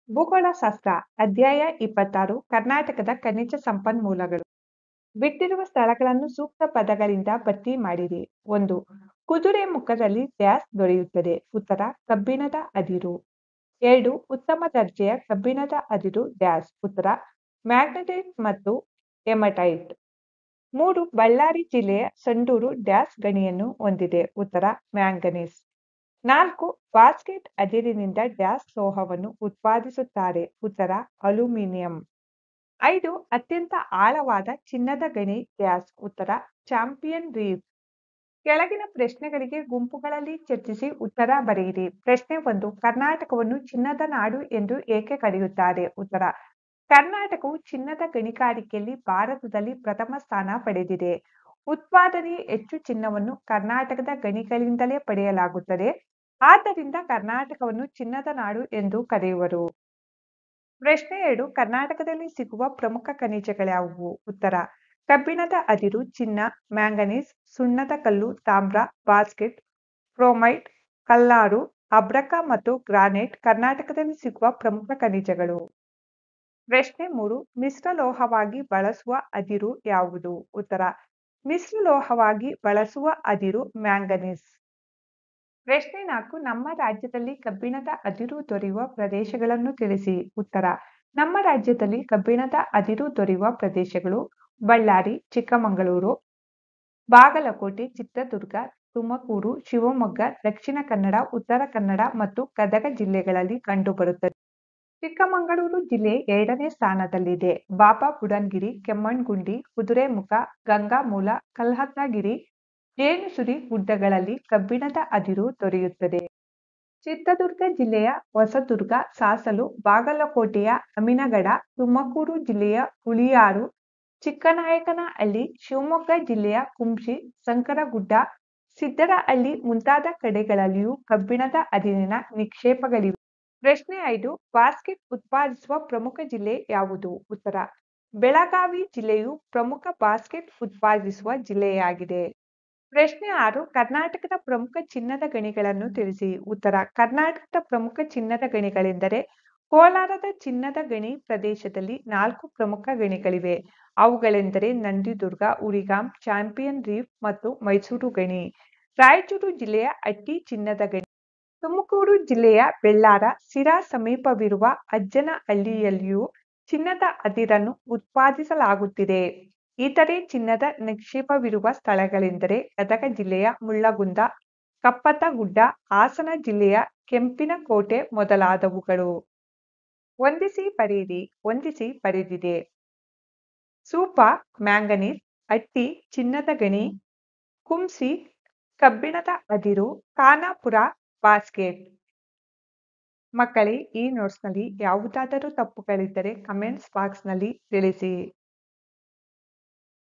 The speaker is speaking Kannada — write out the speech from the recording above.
ಭೂಗೋಳಶಾಸ್ತ್ರ ಅಧ್ಯಾಯ ಇಪ್ಪತ್ತಾರು ಕರ್ನಾಟಕದ ಖನಿಜ ಸಂಪನ್ಮೂಲಗಳು ಬಿಟ್ಟಿರುವ ಸ್ಥಳಗಳನ್ನು ಸೂಕ್ತ ಪದಗಳಿಂದ ಭರ್ತಿ ಮಾಡಿರಿ ಒಂದು ಕುದುರೆ ಮುಖದಲ್ಲಿ ಡ್ಯಾಸ್ ದೊರೆಯುತ್ತದೆ ಉತ್ತರ ಕಬ್ಬಿಣದ ಅದಿರು ಎರಡು ಉತ್ತಮ ದರ್ಜೆಯ ಕಬ್ಬಿಣದ ಅದಿರು ಡ್ಯಾಸ್ ಉತ್ತರ ಮ್ಯಾಗ್ನೆಟೈಟ್ ಮತ್ತು ಹೆಮಟೈಟ್ ಮೂರು ಬಳ್ಳಾರಿ ಜಿಲ್ಲೆಯ ಸಂಡೂರು ಡ್ಯಾಸ್ ಗಣಿಯನ್ನು ಹೊಂದಿದೆ ಉತ್ತರ ಮ್ಯಾಂಗನೀಸ್ ನಾಲ್ಕು ಬಾಸ್ಕೆಟ್ ಅದಿರಿನಿಂದ ಡ್ಯಾಸ್ ಲೋಹವನ್ನು ಉತ್ಪಾದಿಸುತ್ತಾರೆ ಉತ್ತರ ಅಲ್ಯೂಮಿನಿಯಂ ಐದು ಅತ್ಯಂತ ಆಳವಾದ ಚಿನ್ನದ ಗಣಿ ಡ್ಯಾಸ್ ಉತ್ತರ ಚಾಂಪಿಯನ್ ರೀಫ್ ಕೆಳಗಿನ ಪ್ರಶ್ನೆಗಳಿಗೆ ಗುಂಪುಗಳಲ್ಲಿ ಚರ್ಚಿಸಿ ಉತ್ತರ ಬರೆಯಿರಿ ಪ್ರಶ್ನೆ ಒಂದು ಕರ್ನಾಟಕವನ್ನು ಚಿನ್ನದ ನಾಡು ಎಂದು ಏಕೆ ಕರೆಯುತ್ತಾರೆ ಉತ್ತರ ಕರ್ನಾಟಕವು ಚಿನ್ನದ ಗಣಿಗಾರಿಕೆಯಲ್ಲಿ ಭಾರತದಲ್ಲಿ ಪ್ರಥಮ ಸ್ಥಾನ ಪಡೆದಿದೆ ಉತ್ಪಾದನೆಯ ಹೆಚ್ಚು ಚಿನ್ನವನ್ನು ಕರ್ನಾಟಕದ ಗಣಿಗಳಿಂದಲೇ ಪಡೆಯಲಾಗುತ್ತದೆ ಆದ್ದರಿಂದ ಕರ್ನಾಟಕವನ್ನು ಚಿನ್ನದ ನಾಡು ಎಂದು ಕರೆಯುವರು ಪ್ರಶ್ನೆ ಎರಡು ಕರ್ನಾಟಕದಲ್ಲಿ ಸಿಗುವ ಪ್ರಮುಖ ಖನಿಜಗಳ್ಯಾವುವು ಉತ್ತರ ಕಬ್ಬಿಣದ ಅದಿರು ಚಿನ್ನ ಮ್ಯಾಂಗನೀಸ್ ಸುಣ್ಣದ ಕಲ್ಲು ತಾಮ್ರ ಬಾಸ್ಕೆಟ್ ಕ್ರೋಮೈಟ್ ಕಲ್ಲಾರು ಅಬ್ರಕ ಮತ್ತು ಗ್ರಾನೈಟ್ ಕರ್ನಾಟಕದಲ್ಲಿ ಸಿಗುವ ಪ್ರಮುಖ ಖನಿಜಗಳು ಪ್ರಶ್ನೆ ಮೂರು ಮಿಶ್ರಲೋಹವಾಗಿ ಬಳಸುವ ಅದಿರು ಯಾವುದು ಉತ್ತರ ಮಿಶ್ರಲೋಹವಾಗಿ ಬಳಸುವ ಅದಿರು ಮ್ಯಾಂಗನೀಸ್ ಪ್ರಶ್ನೆ ನಾಲ್ಕು ನಮ್ಮ ರಾಜ್ಯದಲ್ಲಿ ಕಬ್ಬಿಣದ ಅದಿರು ದೊರೆಯುವ ಪ್ರದೇಶಗಳನ್ನು ತಿಳಿಸಿ ಉತ್ತರ ನಮ್ಮ ರಾಜ್ಯದಲ್ಲಿ ಕಬ್ಬಿಣದ ಅದಿರು ದೊರೆಯುವ ಪ್ರದೇಶಗಳು ಬಳ್ಳಾರಿ ಚಿಕ್ಕಮಗಳೂರು ಬಾಗಲಕೋಟೆ ಚಿತ್ರದುರ್ಗ ತುಮಕೂರು ಶಿವಮೊಗ್ಗ ದಕ್ಷಿಣ ಕನ್ನಡ ಉತ್ತರ ಕನ್ನಡ ಮತ್ತು ಗದಗ ಜಿಲ್ಲೆಗಳಲ್ಲಿ ಕಂಡುಬರುತ್ತದೆ ಚಿಕ್ಕಮಗಳೂರು ಜಿಲ್ಲೆ ಎರಡನೇ ಸ್ಥಾನದಲ್ಲಿದೆ ಬಾಬಾ ಬುಡನ್ಗಿರಿ ಕೆಮ್ಮಣ್ಗುಂಡಿ ಕುದುರೆಮುಖ ಗಂಗಾಮೂಲ ಕಲ್ಹತ್ತಗಿರಿ ಜೇನುಸುರಿ ಗುಡ್ಡಗಳಲ್ಲಿ ಕಬ್ಬಿಣದ ಅದಿರು ದೊರೆಯುತ್ತದೆ ಚಿತ್ರದುರ್ಗ ಜಿಲ್ಲೆಯ ಹೊಸದುರ್ಗ ಸಾಸಲು ಬಾಗಲಕೋಟೆಯ ಅಮಿನಗಡ ತುಮಕೂರು ಜಿಲ್ಲೆಯ ಹುಳಿಯಾರು ಚಿಕ್ಕನಾಯಕನಹಳ್ಳಿ ಶಿವಮೊಗ್ಗ ಜಿಲ್ಲೆಯ ಕುಂಸಿ ಸಂಕರಗುಡ್ಡ ಸಿದ್ದರಹಳ್ಳಿ ಮುಂತಾದ ಕಡೆಗಳಲ್ಲಿಯೂ ಕಬ್ಬಿಣದ ಅದಿರಿನ ನಿಕ್ಷೇಪಗಳಿವೆ ಪ್ರಶ್ನೆ ಐದು ಬಾಸ್ಕೆಟ್ ಉತ್ಪಾದಿಸುವ ಪ್ರಮುಖ ಜಿಲ್ಲೆ ಯಾವುದು ಉತ್ತರ ಬೆಳಗಾವಿ ಜಿಲ್ಲೆಯು ಪ್ರಮುಖ ಬಾಸ್ಕೆಟ್ ಉತ್ಪಾದಿಸುವ ಜಿಲ್ಲೆಯಾಗಿದೆ ಪ್ರಶ್ನೆ ಆರು ಕರ್ನಾಟಕದ ಪ್ರಮುಖ ಚಿನ್ನದ ಗಣಿಗಳನ್ನು ತಿಳಿಸಿ ಉತ್ತರ ಕರ್ನಾಟಕದ ಪ್ರಮುಖ ಚಿನ್ನದ ಗಣಿಗಳೆಂದರೆ ಕೋಲಾರದ ಚಿನ್ನದ ಗಣಿ ಪ್ರದೇಶದಲ್ಲಿ ನಾಲ್ಕು ಪ್ರಮುಖ ಗಣಿಗಳಿವೆ ಅವುಗಳೆಂದರೆ ನಂದಿದುರ್ಗ ಉರಿಗಾಂ ಚಾಂಪಿಯನ್ ರೀಫ್ ಮತ್ತು ಮೈಸೂರು ಗಣಿ ರಾಯಚೂರು ಜಿಲ್ಲೆಯ ಅಟ್ಟಿ ಚಿನ್ನದ ಗಣಿ ತುಮಕೂರು ಜಿಲ್ಲೆಯ ಬೆಳ್ಳಾರ ಸಿರಾ ಸಮೀಪವಿರುವ ಅಜ್ಜನಹಳ್ಳಿಯಲ್ಲಿಯೂ ಚಿನ್ನದ ಅದಿರನ್ನು ಉತ್ಪಾದಿಸಲಾಗುತ್ತಿದೆ ಇತರೆ ಚಿನ್ನದ ನಿಕ್ಷೇಪವಿರುವ ಸ್ಥಳಗಳೆಂದರೆ ಗದಗ ಜಿಲ್ಲೆಯ ಮುಳ್ಳಗುಂದ ಕಪ್ಪತ್ತಗುಡ್ಡ ಹಾಸನ ಜಿಲ್ಲೆಯ ಕೆಂಪಿನಕೋಟೆ ಮೊದಲಾದವುಗಳು ಹೊಂದಿಸಿ ಬರೆಯಿರಿ ಹೊಂದಿಸಿ ಬರೆದಿದೆ ಸೂಪ ಮ್ಯಾಂಗನೀಸ್ ಅಟ್ಟಿ ಚಿನ್ನದ ಗಣಿ ಕುಂಸಿ ಕಬ್ಬಿಣದ ಅದಿರು ಖಾನಾಪುರ ಬಾಸ್ಕೆಟ್ ಮಕ್ಕಳೇ ಈ ನೋಟ್ಸ್ನಲ್ಲಿ ಯಾವುದಾದರೂ ತಪ್ಪುಗಳಿದ್ದರೆ ಕಮೆಂಟ್ಸ್ ಬಾಕ್ಸ್ನಲ್ಲಿ ತಿಳಿಸಿ